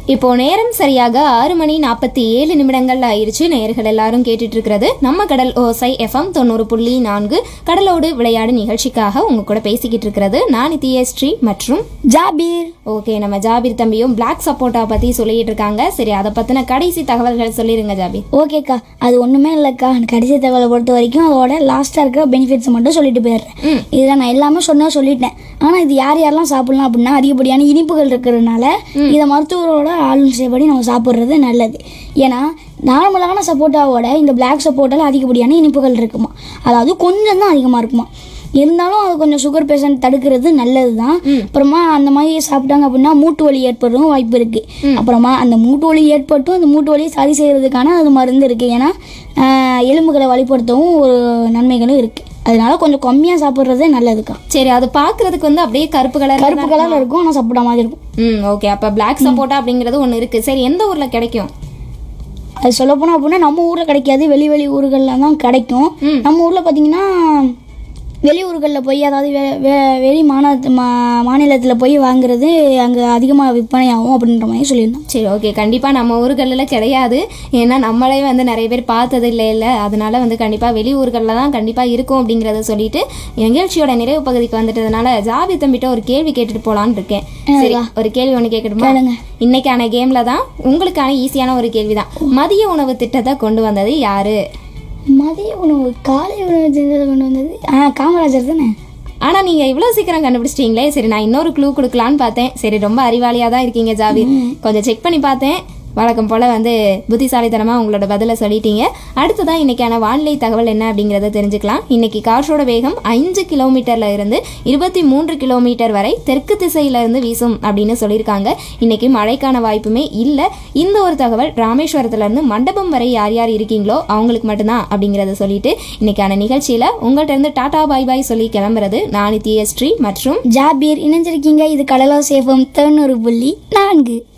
இப்போ நேரம் சரியாக ஆறு மணி நாற்பத்தி ஏழு நிமிடங்கள் ஆயிருச்சு நேயர்கள் எல்லாரும் கேட்டுட்டு இருக்கிறது நம்ம கடல் ஓசை எஃப்எம் தொண்ணூறு புள்ளி நான்கு கடலோடு விளையாடு நிகழ்ச்சிக்காக உங்க கூட பேசிக்கிட்டு இருக்கிறது நான் நித்யஸ்ரீ மற்றும் ஜாபீர் ஓகே நம்ம ஜாபீர் தம்பியும் பிளாக் சப்போட்டா பத்தி சொல்லிட்டு இருக்காங்க சரி அதை பத்தின கடைசி தகவல்கள் சொல்லிருங்க ஜாபீர் ஓகேக்கா அது ஒன்றுமே இல்லைக்கா கடைசி தகவலை பொறுத்த வரைக்கும் அதோட லாஸ்ட்டாக இருக்கிற பெனிஃபிட்ஸ் மட்டும் சொல்லிட்டு போயிடுறேன் இதில் நான் எல்லாமே சொன்னா சொல்லிட்டேன் ஆனால் இது யார் யாரெல்லாம் சாப்பிடலாம் அப்படின்னா அதிகப்படியான இனிப்புகள் இருக்கிறதுனால இதை மருத்துவரோட ஆலோசனைப்படி நம்ம சாப்பிட்றது நல்லது ஏன்னா நார்மலான சப்போட்டாவோட இந்த பிளாக் சப்போட்டால அதிகப்படியான இனிப்புகள் இருக்குமா அதாவது கொஞ்சம் தான் அதிகமாக இருக்குமா இருந்தாலும் அது கொஞ்சம் சுகர் பேஷண்ட் தடுக்கிறது நல்லது தான் அப்புறமா அந்த மாதிரி சாப்பிட்டாங்க அப்படின்னா மூட்டு வலி ஏற்படுறதும் வாய்ப்பு இருக்கு அப்புறமா அந்த மூட்டு வலி ஏற்பட்டும் அந்த மூட்டு வலியை சரி செய்யறதுக்கான அது மருந்து இருக்கு ஏன்னா ஆஹ், எலும்புகளை வலிப்படுத்தவும் ஒரு நன்மைகளும் இருக்கு அதனால கொஞ்சம் கம்மியாக சாப்பிட்றதே நல்லதுக்கா சரி அது பாக்குறதுக்கு வந்து அப்படியே கருப்பு கலர் கருப்பு கலர்ல இருக்கும் ஆனால் சாப்பிட மாதிரி இருக்கும் ம் ஓகே அப்ப பிளாக் சப்போட்டா அப்படிங்கிறது ஒன்று இருக்கு சரி எந்த ஊர்ல கிடைக்கும் அது சொல்லப் போனால் அப்படின்னா நம்ம ஊரில் கிடைக்காது வெளி வெளி ஊர்களில் தான் கிடைக்கும் நம்ம ஊரில் பார்த்தீங்கன்னா வெளியூர்களில் போய் அதாவது வெ வெ- வெளி மாநில மா மாநிலத்தில் போய் வாங்குறது அங்கே அதிகமாக விற்பனை ஆகும் அப்படின்ற மாதிரி சொல்லியிருந்தோம் சரி ஓகே கண்டிப்பாக நம்ம ஊர்களில் கிடையாது ஏன்னா நம்மளே வந்து நிறைய பேர் பார்த்தது இல்லை இல்லை அதனால வந்து கண்டிப்பாக வெளியூர்களில் தான் கண்டிப்பாக இருக்கும் அப்படிங்கிறத சொல்லிட்டு நிகழ்ச்சியோட நிறைவு பகுதிக்கு வந்துட்டதுனால ஜாபி தம்பிட்ட ஒரு கேள்வி கேட்டுட்டு போகலான்னு இருக்கேன் சரி ஒரு கேள்வி ஒன்று கேட்கட்டுமா கேளுங்க. இன்னைக்கான கேம்ல தான் உங்களுக்கான ஈஸியான ஒரு கேள்வி தான் மதிய உணவு திட்டத்தை கொண்டு வந்தது யாரு மதிய உணவு காலை உணவு செஞ்சது கொண்டு வந்தது ஆ காமராஜர் தானே ஆனா நீங்க இவ்வளவு சீக்கிரம் கண்டுபிடிச்சிட்டீங்களே சரி நான் இன்னொரு க்ளூ கொடுக்கலான்னு பார்த்தேன் சரி ரொம்ப அறிவாளியா தான் இருக்கீங்க ஜாபீர் கொஞ்சம் செக் பண்ணி பார்த்தேன் வழக்கம் போல வந்து புத்திசாலித்தனமா உங்களோட பதிலை சொல்லிட்டீங்க அடுத்ததான் இன்னைக்கான வானிலை தகவல் என்ன அப்படிங்கறத தெரிஞ்சுக்கலாம் இன்னைக்கு காற்றோட வேகம் ஐந்து கிலோமீட்டர்ல இருந்து இருபத்தி மூன்று கிலோமீட்டர் வரை தெற்கு திசையில இருந்து வீசும் அப்படின்னு சொல்லியிருக்காங்க இன்னைக்கு மழைக்கான வாய்ப்புமே இல்லை இந்த ஒரு தகவல் ராமேஸ்வரத்துல இருந்து மண்டபம் வரை யார் யார் இருக்கீங்களோ அவங்களுக்கு மட்டும்தான் அப்படிங்கறத சொல்லிட்டு இன்னைக்கான நிகழ்ச்சியில உங்கள்கிட்ட இருந்து டாடா பாய் பாய் சொல்லி கிளம்புறது நான் நித்யஸ்ரீ மற்றும் ஜாபீர் இணைஞ்சிருக்கீங்க இது கடலோ சேஃபம் தொண்ணூறு புள்ளி நான்கு